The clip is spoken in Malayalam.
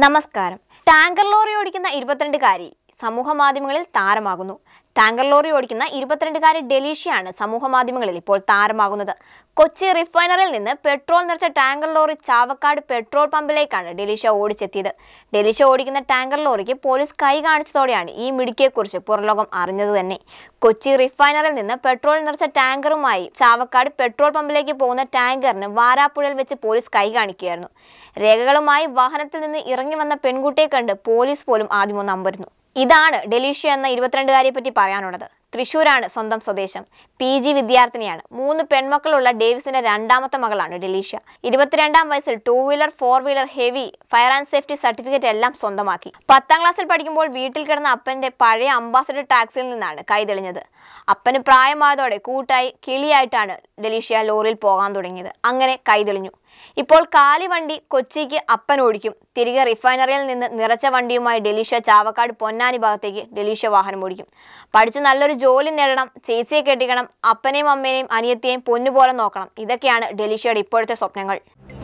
നമസ്കാരം ടാങ്കർ ലോറി ഓടിക്കുന്ന ഇരുപത്തിരണ്ടുകാരി സമൂഹ മാധ്യമങ്ങളിൽ താരമാകുന്നു ടാങ്കർ ലോറി ഓടിക്കുന്ന ഇരുപത്തിരണ്ടുകാരി ഡെലീഷ്യയാണ് സമൂഹ മാധ്യമങ്ങളിൽ ഇപ്പോൾ താരമാകുന്നത് കൊച്ചി റിഫൈനറിൽ നിന്ന് പെട്രോൾ നിറച്ച ടാങ്കർ ലോറി ചാവക്കാട് പെട്രോൾ പമ്പിലേക്കാണ് ഡെലീഷ്യ ഓടിച്ചെത്തിയത് ഡെലീഷ്യ ഓടിക്കുന്ന ടാങ്കർ ലോറിക്ക് പോലീസ് കൈ കാണിച്ചതോടെയാണ് ഈ മിടുക്കിയെക്കുറിച്ച് പുറലോകം അറിഞ്ഞത് തന്നെ കൊച്ചി റിഫൈനറിൽ നിന്ന് പെട്രോൾ നിറച്ച ടാങ്കറുമായി ചാവക്കാട് പെട്രോൾ പമ്പിലേക്ക് പോകുന്ന ടാങ്കറിന് വാരാപ്പുഴയിൽ വെച്ച് പോലീസ് കൈ കാണിക്കുകയായിരുന്നു രേഖകളുമായി വാഹനത്തിൽ നിന്ന് ഇറങ്ങി വന്ന പെൺകുട്ടിയെ കണ്ട് പോലീസ് പോലും ആദ്യമൊന്ന് അമ്പരുന്നു ഇതാണ് ഡെലീഷ്യ എന്ന ഇരുപത്തിരണ്ടുകാരിയെ പറ്റി പറയാനുള്ളത് തൃശൂരാണ് സ്വന്തം സ്വദേശം പി ജി വിദ്യാർത്ഥിനിയാണ് മൂന്ന് പെൺമക്കളുള്ള ഡേവിസിന്റെ രണ്ടാമത്തെ മകളാണ് ഡെലീഷ്യ ഇരുപത്തിരണ്ടാം വയസ്സിൽ two wheeler four wheeler heavy fire and safety certificate എല്ലാം സ്വന്തമാക്കി പത്താം ക്ലാസ്സിൽ പഠിക്കുമ്പോൾ വീട്ടിൽ കിടന്ന അപ്പന്റെ പഴയ അംബാസഡർ ടാക്സിയിൽ നിന്നാണ് കൈതെളിഞ്ഞത് അപ്പന് പ്രായമായതോടെ കൂട്ടായി കിളിയായിട്ടാണ് ഡെലീഷ്യ ലോറിയിൽ പോകാൻ തുടങ്ങിയത് അങ്ങനെ കൈതെളിഞ്ഞു ഇപ്പോൾ കാലി വണ്ടി കൊച്ചിക്ക് അപ്പൻ ഓടിക്കും തിരികെ റിഫൈനറിയിൽ നിന്ന് നിറച്ച വണ്ടിയുമായി ഡെലീഷ്യ ചാവക്കാട് പൊന്നാനി ഭാഗത്തേക്ക് ഡെലീഷ്യ വാഹനം ഓടിക്കും പഠിച്ച് നല്ലൊരു ജോലി നേടണം ചേച്ചിയെ കെട്ടിക്കണം അപ്പനെയും അമ്മേനെയും അനിയത്തെയും പൊന്നുപോലെ നോക്കണം ഇതൊക്കെയാണ് ഡെലീഷ്യയുടെ ഇപ്പോഴത്തെ സ്വപ്നങ്ങൾ